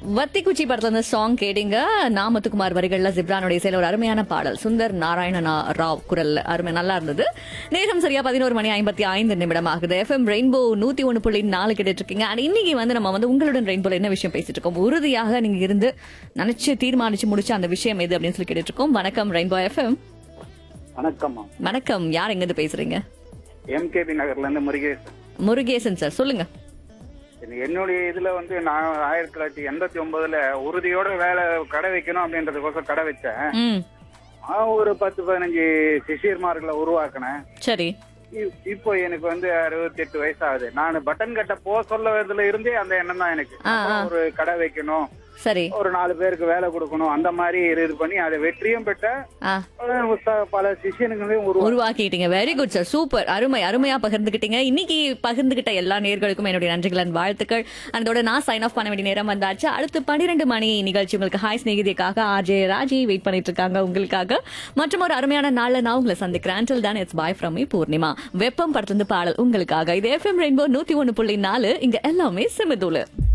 வத்தி குச்சி படத்துல இருந்து சாங் கேட்டீங்க நாமத்துக்குமார் வரிகள்ல ஜிப்ரானுடைய இசையில ஒரு அருமையான பாடல் சுந்தர் நாராயண ராவ் குரல் அருமை நல்லா இருந்தது நேரம் சரியா பதினோரு மணி ஐம்பத்தி ஐந்து நிமிடம் ஆகுது எஃப்எம் ரெயின்போ நூத்தி ஒன்னு புள்ளி நாலு கேட்டுட்டு இருக்கீங்க அண்ட் இன்னைக்கு வந்து நம்ம வந்து உங்களுடன் ரெயின்போல என்ன விஷயம் பேசிட்டு இருக்கோம் உறுதியாக நீங்க இருந்து நினைச்சு தீர்மானிச்சு முடிச்ச அந்த விஷயம் எது அப்படின்னு சொல்லி கேட்டுட்டு இருக்கோம் வணக்கம் ரெயின்போ எஃப்எம் வணக்கம்மா வணக்கம் யார் எங்க இருந்து பேசுறீங்க எம்கேபி நகர்ல இருந்து முருகேசன் முருகேசன் சார் சொல்லுங்க இது என்னுடைய இதுல வந்து நான் ஆயிரத்தி தொள்ளாயிரத்தி எண்பத்தி ஒன்பதுல உறுதியோட வேலை கடை வைக்கணும் அப்படின்றதுக்கோசம் கடை வச்சேன் ம் நான் ஒரு பத்து பதினஞ்சு சிஷியர்மார்களை உருவாக்கினேன் சரி இ- இப்போ எனக்கு வந்து அறுபத்தி எட்டு வயசு ஆகுது நான் பட்டன் கட்ட போக சொல்லதுல இருந்தே அந்த எண்ணம் தான் எனக்கு ஆ, ஆ. ஒரு கடை வைக்கணும் சரி ஒரு நாலு பேருக்கு வேலை கொடுக்கணும் அந்த மாதிரி இது பண்ணி அதை வெற்றியும் பெற்ற ஆ அஹ், ச- பல சிஷியனுங்களையும் உருவா உருவாக்கிட்டீங்க வெரி குட் சார் சூப்பர் அருமை அருமையா பகிர்ந்துக்கிட்டீங்க இன்னைக்கு பகிர்ந்துகிட்ட எல்லா நேர்களுக்கும் என்னுடைய நன்றிகள் and வாழ்த்துக்கள் அதோட நான் சைன் ஆஃப் பண்ண வேண்டிய நேரம் வந்தாச்சு அடுத்து பன்னிரெண்டு மணி நிகழ்ச்சி உங்களுக்கு ஹாய் ஸ்நேகிதிக்காக ஆர்ஜே ராஜி வெயிட் பண்ணிட்டு இருக்காங்க உங்களுக்காக மற்றும் ஒரு அருமையான நாள்ல நான் உங்களை சந்திக்கிறேன் until then it's bye from me Poornima வெப்பம் படத்துல இருந்து பாடல் உங்களுக்காக இது எஃப்எம் ரெயின்போ நூத்தி ஒன்னு புள்ளி நாலு இங்க எல்லாமே சிமிதுல